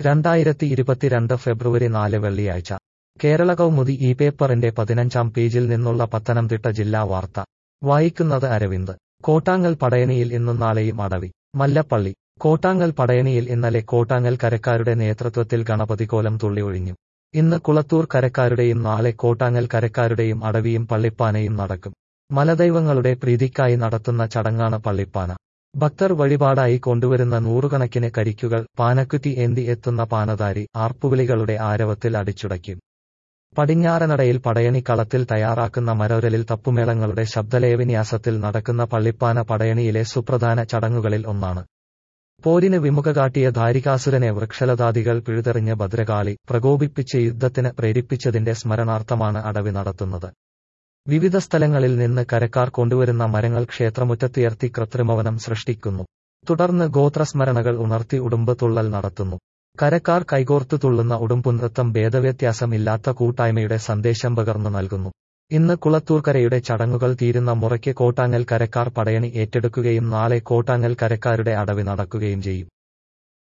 രണ്ടായിരത്തി ഇരുപത്തിരണ്ട് ഫെബ്രുവരി നാല് വെള്ളിയാഴ്ച കേരള കൗമുദി ഈ പേപ്പറിന്റെ പതിനഞ്ചാം പേജിൽ നിന്നുള്ള പത്തനംതിട്ട ജില്ലാ വാർത്ത വായിക്കുന്നത് അരവിന്ദ് കോട്ടാങ്ങൽ പടയണിയിൽ ഇന്നും നാളെയും അടവി മല്ലപ്പള്ളി കോട്ടാങ്ങൽ പടയണിയിൽ ഇന്നലെ കോട്ടാങ്ങൽ കരക്കാരുടെ നേതൃത്വത്തിൽ ഗണപതി കോലം തുള്ളി ഒഴിഞ്ഞു ഇന്ന് കുളത്തൂർ കരക്കാരുടെയും നാളെ കോട്ടാങ്ങൽ കരക്കാരുടെയും അടവിയും പള്ളിപ്പാനയും നടക്കും മലദൈവങ്ങളുടെ പ്രീതിക്കായി നടത്തുന്ന ചടങ്ങാണ് പള്ളിപ്പാന ഭക്തർ വഴിപാടായി കൊണ്ടുവരുന്ന നൂറുകണക്കിന് കരിക്കുകൾ പാനക്കുറ്റി ഏന്തി എത്തുന്ന പാനധാരി ആർപ്പുവിളികളുടെ ആരവത്തിൽ അടിച്ചുടയ്ക്കും പടിഞ്ഞാറനടയിൽ പടയണി കളത്തിൽ തയ്യാറാക്കുന്ന മരോരലിൽ തപ്പുമേളങ്ങളുടെ ശബ്ദലയവിന്യാസത്തിൽ നടക്കുന്ന പള്ളിപ്പാന പടയണിയിലെ സുപ്രധാന ചടങ്ങുകളിൽ ഒന്നാണ് പോരിന് വിമുഖ കാട്ടിയ ധാരികാസുരനെ വൃക്ഷലതാദികൾ പിഴുതെറിഞ്ഞ് ഭദ്രകാളി പ്രകോപിപ്പിച്ച് യുദ്ധത്തിന് പ്രേരിപ്പിച്ചതിന്റെ സ്മരണാർത്ഥമാണ് അടവി നടത്തുന്നത് വിവിധ സ്ഥലങ്ങളിൽ നിന്ന് കരക്കാർ കൊണ്ടുവരുന്ന മരങ്ങൾ ക്ഷേത്രമുറ്റത്തുയർത്തി കൃത്രിമവനം സൃഷ്ടിക്കുന്നു തുടർന്ന് ഗോത്രസ്മരണകൾ ഉണർത്തി ഉടുമ്പ് തുള്ളൽ നടത്തുന്നു കരക്കാർ കൈകോർത്തു തുള്ളുന്ന ഉടുമ്പുനൃത്തം ഭേദവ്യത്യാസം ഇല്ലാത്ത കൂട്ടായ്മയുടെ സന്ദേശം പകർന്നു നൽകുന്നു ഇന്ന് കുളത്തൂർക്കരയുടെ ചടങ്ങുകൾ തീരുന്ന മുറയ്ക്ക് കോട്ടാങ്ങൽ കരക്കാർ പടയണി ഏറ്റെടുക്കുകയും നാളെ കോട്ടാങ്ങൽ കരക്കാരുടെ അടവി നടക്കുകയും ചെയ്യും